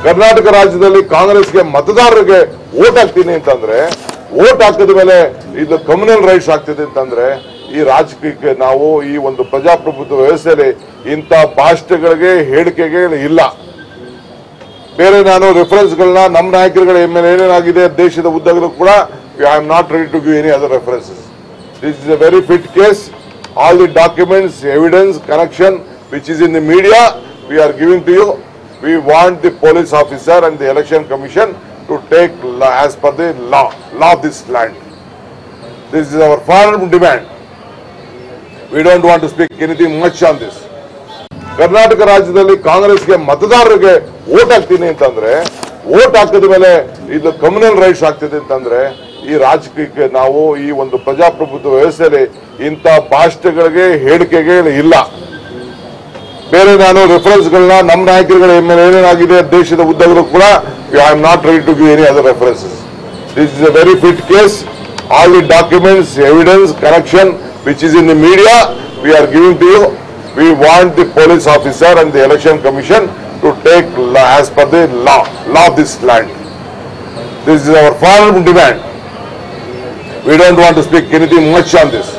ಕರ್ನಾಟಕ ರಾಜ್ಯದಲ್ಲಿ ಕಾಂಗ್ರೆಸ್ಗೆ ಮತದಾರರಿಗೆ ವೋಟ್ ಹಾಕ್ತೀನಿ ಅಂತಂದ್ರೆ ವೋಟ್ ಹಾಕಿದ ಮೇಲೆ ಇದು ಕಮ್ಯುನಲ್ ರೈಟ್ಸ್ ಆಗ್ತಿದೆ ಅಂತಂದ್ರೆ ಈ ರಾಜಕೀಯಕ್ಕೆ ನಾವು ಈ ಒಂದು ಪ್ರಜಾಪ್ರಭುತ್ವ ವ್ಯವಸ್ಥೆಯಲ್ಲಿ ಇಂಥ ಭಾಷಣಗಳಿಗೆ ಹೇಳಿಕೆಗೆ ಇಲ್ಲ ಬೇರೆ ನಾನು ರೆಫರೆನ್ಸ್ಗಳನ್ನ ನಮ್ಮ ನಾಯಕರುಗಳ ಮೇಲೆ ಏನೇನಾಗಿದೆ ದೇಶದ ಉದ್ದಗಲೂ ಕೂಡ I am not ready to give any other references this is a very fit case all the documents evidence connection which is in the media we are giving to you we want the police officer and the election commission to take as per the law law this land this is our firm demand we don't want to speak anything much on this Karnataka ರಾಜ್ಯದಲ್ಲಿ ಕಾಂಗ್ರೆಸ್ಗೆ ಮತದಾರರಿಗೆ vote ಹಾಕ್ತೀನಿ ಅಂತಂದ್ರೆ vote ಹಾಕಿದ ಮೇಲೆ ಇದು communal rights ಆಗ್ತಿದೆ ಅಂತಂದ್ರೆ ಈ ರಾಜಕೀಯಕ್ಕೆ ನಾವು ಈ ಒಂದು ಪ್ರಜಾಪ್ರಭುತ್ವ ವ್ಯವಸ್ಥೆಯಲ್ಲಿ ಇಂಥ ಭಾಷಣಗಳಿಗೆ ಹೇಳಿಕೆಗೆ ಇಲ್ಲ ಬೇರೆ ನಾನು ರೆಫರೆನ್ಸ್ಗಳನ್ನ ನಮ್ಮ ನಾಯಕರುಗಳ ಮೇಲೆ ಏನೇನಾಗಿದೆ ದೇಶದ ಉದ್ದಗಲೂ ಕೂಡ I am not ready to give any other references this is a very fit case all the documents evidence connection which is in the media we are giving to you we want the police officer and the election commission to take as per the law law this land this is our firm demand we don't want to speak anything much on this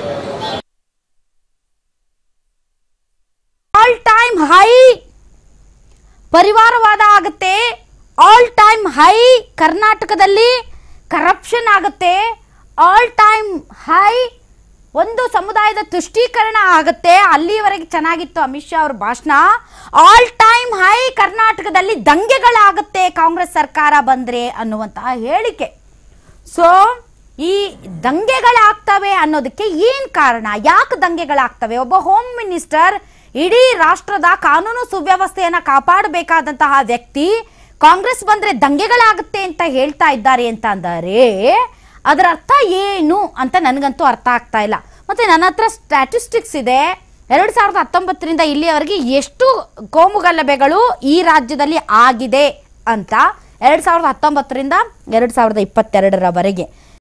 all time high ಪರಿವಾರವಾದ ಆಗುತ್ತೆ all time high ಕರ್ನಾಟಕದಲ್ಲಿ corruption ಆಗುತ್ತೆ all time high ಒಂದು ಸಮುದಾಯದ ತುಷ್ಟೀಕರಣ ಆಗುತ್ತೆ ಅಲ್ಲಿವರೆಗೆ ಚೆನ್ನಾಗಿತ್ತು ಅಮಿತ್ ಶಾ ಅವ್ರ ಭಾಷಣ ಆಲ್ ಟೈಮ್ ಹೈ ಕರ್ನಾಟಕದಲ್ಲಿ ದಂಗೆಗಳಾಗುತ್ತೆ ಕಾಂಗ್ರೆಸ್ ಸರ್ಕಾರ ಬಂದ್ರೆ ಅನ್ನುವಂತಹ ಹೇಳಿಕೆ ಸೊ ಈ ದಂಗೆಗಳಾಗ್ತವೆ ಅನ್ನೋದಕ್ಕೆ ಏನ್ ಕಾರಣ ಯಾಕೆ ದಂಗೆಗಳಾಗ್ತವೆ ಒಬ್ಬ ಹೋಮ್ ಮಿನಿಸ್ಟರ್ ಇಡೀ ರಾಷ್ಟ್ರದ ಕಾನೂನು ಸುವ್ಯವಸ್ಥೆಯನ್ನ ಕಾಪಾಡಬೇಕಾದಂತಹ ವ್ಯಕ್ತಿ ಕಾಂಗ್ರೆಸ್ ಬಂದ್ರೆ ದಂಗೆಗಳಾಗುತ್ತೆ ಅಂತ ಹೇಳ್ತಾ ಇದ್ದಾರೆ ಅಂತ ಅಂದರೆ ಅದರ ಅರ್ಥ ಏನು ಅಂತ ನನಗಂತೂ ಅರ್ಥ ಆಗ್ತಾ ಇಲ್ಲ ಮತ್ತೆ ನನ್ನ ಹತ್ರ ಸ್ಟ್ಯಾಟಿಸ್ಟಿಕ್ಸ್ ಇದೆ ಎರಡ್ ಸಾವಿರದ ಹತ್ತೊಂಬತ್ತರಿಂದ ಇಲ್ಲಿಯವರೆಗೆ ಎಷ್ಟು ಕೋಮುಗಲಭೆಗಳು ಈ ರಾಜ್ಯದಲ್ಲಿ ಆಗಿದೆ ಅಂತ ಎರಡ್ ಸಾವಿರದ ಹತ್ತೊಂಬತ್ತರಿಂದ ಎರಡ್ ಸಾವಿರದ ಇಪ್ಪತ್ತೆರಡರವರೆಗೆ